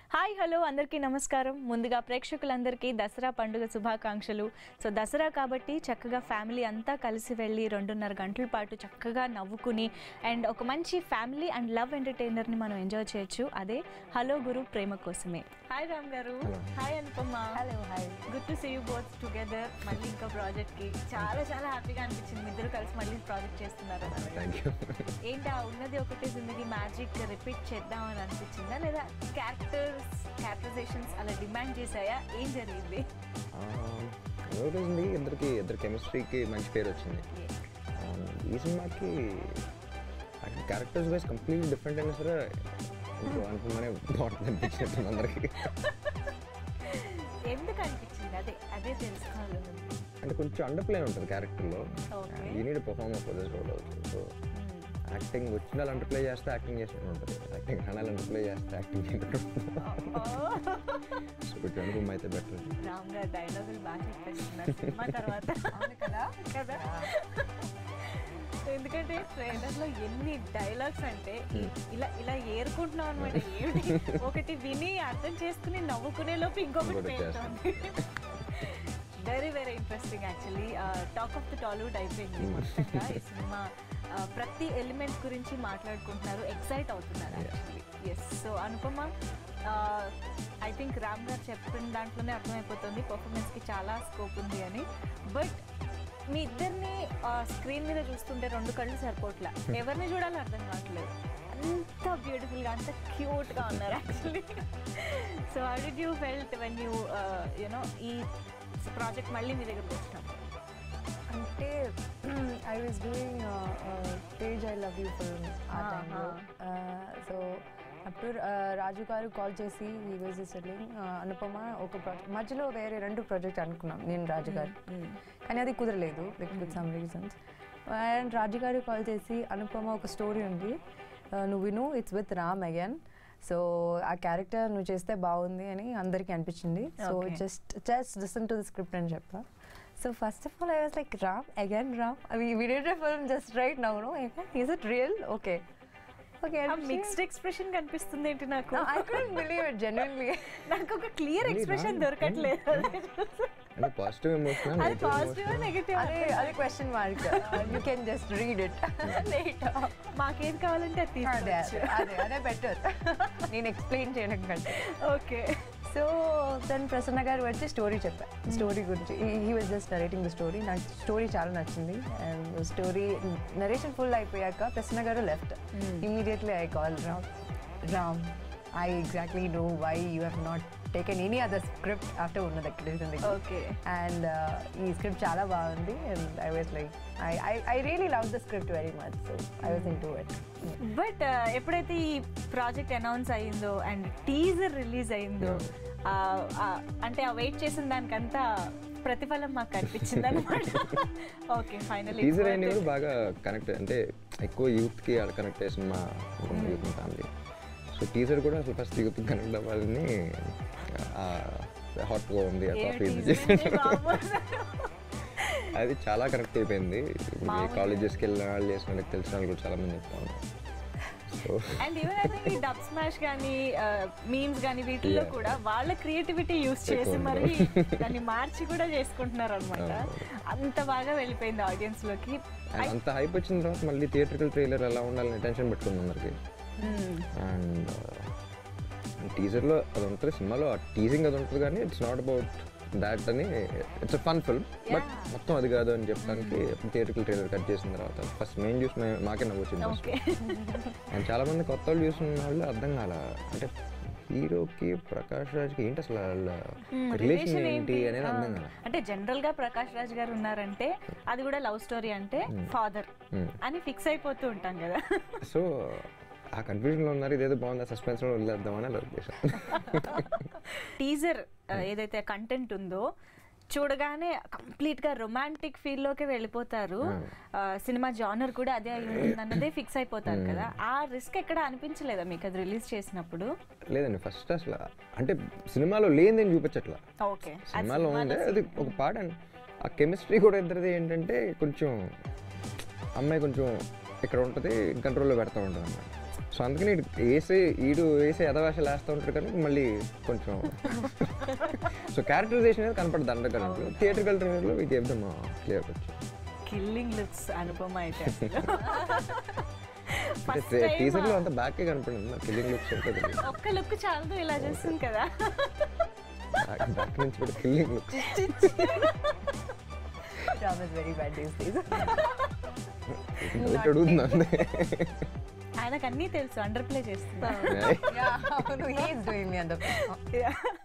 Hi hello అందరికీ నమస్కారం ముందుగా ప్రేక్షకులందరికీ దసరా పండుగ శుభాకాంక్షలు సో దసరా కాబట్టి చక్కగా ఫ్యామిలీ అంతా కలిసి వెళ్ళి రెండున్నర గంటల పాటు చక్కగా నవ్వుకుని అండ్ ఒక మంచి ఫ్యామిలీ అండ్ లవ్ ఎంటర్టైనర్ని మనం ఎంజాయ్ చేయొచ్చు అదే హలో గురు ప్రేమ కోసమే hi Ram garu Hello. Hi Anupama hello hi good to see you both together మళ్ళీ ఇంకా ప్రాజెక్ట్కి చాలా చాలా హ్యాపీగా అనిపించింది మీ ఇద్దరు కలిసి మళ్ళీ ప్రాజెక్ట్ చేస్తున్నారు థ్యాంక్ యూ ఏంటి ఆ ఉన్నది ఒకటి జిందగీ మ్యాజిక్ రిపీట్ చేద్దామని అనిపించిందా లేదా క్యారెక్టర్స్ క్యారెక్టరైజేషన్స్ అలా డిమాండ్ చేశాయా ఏం జరిగింది రోజుంది ఇద్దరికి ఇద్దరు కెమిస్ట్రీకి మంచి పేరు వచ్చింది Um, ఈ సినిమాకి క్యారెక్టర్స్ వైజ్ కంప్లీట్ డిఫరెంట్ అయినా సరే ఇంకో అనుకున్నానే బాగుంటుంది అనిపించినట్టు అందరికి ఎందుకు అనిపించింది అదే అదే తెలుసుకోవాలి అంటే కొంచెం అండర్ ప్లే ఉంటుంది క్యారెక్టర్లో okay you need perform for this role అవుతుంది సో యాక్టింగ్ వచ్చిన వాళ్ళు అండర్ ప్లే చేస్తే యాక్టింగ్ చేసినట్టు ఉంటుంది యాక్టింగ్ రానాలి అండర్ ప్లే చేస్తే యాక్టింగ్ చేసినట్టు సో కొంచెం అనుభవం అయితే బెటర్ రామ్ గారు డైలాగులు బాగా చెప్పేస్తున్నారు సినిమా తర్వాత అవును కదా కదా ఎందుకంటే ట్రైలర్ లో ఎన్ని డైలాగ్స్ అంటే ఇ- ఇలా ఇలా ఏరుకుంటున్నాం అనమాట ఏమిటి ఒకటి విని అర్థం చేసుకుని నవ్వుకునే లోపు ఇంకొకటి ఇంకొకటి పేరుతోంది very very interesting actually talk of the Tollywood అయిపోయింది మొత్తంగా ఈ సినిమా ఆ, ప్రతి ఎలిమెంట్ గురించి మాట్లాడుకుంటున్నారు ఎక్సైట్ అవుతున్నారు actually yes so Anupama I think Ram garu చెప్పిన దాంట్లోనే అర్థమైపోతుంది పర్ఫార్మెన్స్కి చాలా స్కోప్ ఉంది అని బట్ మీ ఇద్దరిని స్క్రీన్ మీద చూస్తుంటే రెండు కళ్ళు సరిపోట్లా ఎవరిని చూడాలో అర్థం కావట్లేదు అంత బ్యూటిఫుల్గా అంత క్యూట్గా ఉన్నారు actually so how did you felt when you you know ఈ ప్రాజెక్ట్ మళ్ళీ మీ దగ్గరకు వచ్చినప్పుడు అంటే I was doing Tej I love you film ఆ Ah, టైంలో సో అప్పుడు uh, రాజు గారు కాల్ చేసి ఈ వాజ్ సెల్లింగ్ అనుపమ ఒక ప్రాజెక్ట్ మధ్యలో వేరే రెండు ప్రాజెక్ట్ అనుకున్నాం నేను రాజు గారు కానీ అది కుదరలేదు with some reasons and Raju garu call చేసి అనుపమ ఒక స్టోరీ ఉంది uh, నువ్వు విను it's with Ram again so ఆ క్యారెక్టర్ నువ్వు చేస్తే బాగుంది అని అందరికీ అనిపించింది so Okay. Just just listen to the script అని చెప్పా so first of all I was like Ram again Ram అవి video film just right now no is it real okay okay mixed expression కనిపిస్తుంది ఏంటి నాకు I couldn't believe it genuinely నాకు ఒక clear Really, expression Ram? దొరకట్లేదు అంటే పాజిటివ్ ఎమోషన్ అది positive negative అదే అదే question mark you can just read it later మాకేది కావాలంటే అది అదే తీసుకోవచ్చు అదే అదే అదే బెటర్ నేను ఎక్స్ప్లెయిన్ చేయడం కంటే ఓకే సో దెన్ ప్రసన్న గారు వచ్చి స్టోరీ చెప్పా స్టోరీ గురించి he was just narrating the story నాకు స్టోరీ చాలా నచ్చింది అండ్ స్టోరీ నరేషన్ ఫుల్ అయిపోయాక Prasanna garu left immediately I call Ram Ram I exactly know why you have not taken any other script after ఉన్న దగ్గర ఓకే అండ్ ఈ script చాలా బాగుంది and I was like I I I really love the script very much so I was into it but ఎప్పుడైతే ఈ project announce అయిందో and teaser release అయిందో ఆ, ఆ, అంటే ఆ వెయిట్ చేసిన దానికంతా ప్రతిఫలం మాకు కనిపించింది అనమాట ఓకే ఫైనల్ టీజర్ అయిన కూడా బాగా కనెక్ట్ అంటే ఎక్కువ యూత్కి కనెక్ట్ అయ్యే cinema youth family so teaser కూడా అసలు ఫస్ట్ యూత్ కనెక్ట్ అవ్వాలని హాట్గా ఉంది ఆ కాఫీ ఇది చేసి అది చాలా కనెక్ట్ అయిపోయింది మామూలుగా. కాలేజెస్కి వెళ్ళిన వాళ్ళు చేసిన వాళ్ళకి తెలిసిన వాళ్ళు కూడా చాలా మంది చెప్తా ఉన్నారు so and even I think ఈ డబ్ స్మాష్ కానీ మీమ్స్ కానీ వీటిల్లో Yeah. కూడా వాళ్ళ క్రియేటివిటీ యూస్ చేసి ఎక్కువ మరి ఉంటుంది. దాన్ని మార్చి కూడా చేసుకుంటున్నారు అనమాట అంత బాగా వెళ్ళిపోయింది ఆడియన్స్ లోకి అండ్ అంత హైప్ వచ్చిన తర్వాత మళ్ళీ థియేట్రికల్ ట్రైలర్ ఎలా ఉండాలని టెన్షన్ పెట్టుకుంది అందరికి అండ్ టీజర్లో అది ఉంటుంది సినిమాలో ఆ టీజింగ్ అది ఉంటుంది కానీ ఇట్స్ నాట్ అబౌట్ దాట్ అని it's a fun film but Yeah. మొత్తం అది కాదు అని చెప్పడానికి థియేట్రికల్ ట్రైలర్ కట్ చేసిన తర్వాత ఫస్ట్ మేము చూసి మేము మాకే నవ్వు వచ్చింది ఫస్ట్ ఓకే అండ్ చాలా మంది కొత్త వాళ్ళు చూసిన వాళ్ళు అర్థం కాల అంటే హీరోకి ప్రకాష్ రాజ్కి ఏంటి అసలు వాళ్ళ రిలేషన్ ఏంటి అనేది అర్థం కాల అంటే జనరల్ గా ప్రకాష్ రాజ్ గారు ఉన్నారంటే అది కూడా లవ్ స్టోరీ అంటే ఫాదర్ Hmm. అని ఫిక్స్ అయిపోతూ ఉంటాం కదా సో ఆ కన్ఫ్యూజన్లో ఉన్నారు ఇదేదో బాగుంది సస్పెన్స్లో వదిలేద్దామని అలా ఉద్దేశం టీజర్ ఏదైతే కంటెంట్ ఉందో చూడగానే కంప్లీట్ గా రొమాంటిక్ ఫీల్ లోకి వెళ్ళిపోతారు ఆ, సినిమా జానర్ కూడా అదే అయి ఉంటుంది అన్నదే ఫిక్స్ అయిపోతారు కదా ఆ రిస్క్ ఎక్కడ అనిపించలేదా మీకు అది రిలీజ్ చేసినప్పుడు లేదండి ఫస్ట్ అసలు అంటే సినిమాలో లేనిదని చూపించట్లా ఓకే సినిమాలో ఉంది అది ఒక పాట అండి ఆ కెమిస్ట్రీ కూడా ఇద్దరిది ఏంటంటే కొంచెం అమ్మాయి కొంచెం ఇక్కడ ఉంటుంది కంట్రోల్లో పెడతా ఉంటుంది అన్నమాట సో అందుకని ఈడు వేసే ఈడు వేసే యథావేషాలు వేస్తూ ఉంటారు కానీ మళ్ళీ కొంచెం సో క్యారెక్టరైజేషన్ అనేది కనపడదు అండర్ కరెంట్ థియేటర్కల్ ట్రైలర్లో మీకు చెప్దాం క్లియర్ వచ్చి కిల్లింగ్ లుక్స్ అనుపమ అయితే అసలు. First అంటే time, టీజర్లో అంత బ్యాకే కనపడింది నాకు కిల్లింగ్ లుక్స్ ఉంటుంది ఒక్క లుక్ చాలదు ఇలా చేస్తుంది కదా బ్యాక్ నుంచి కూడా killing looks Ram is very bad these days. అడుగుతుంది అంతే ఆయనకు అన్నీ తెలుసు అండర్ ప్లే చేస్తున్నా yeah, no, he is doing me under.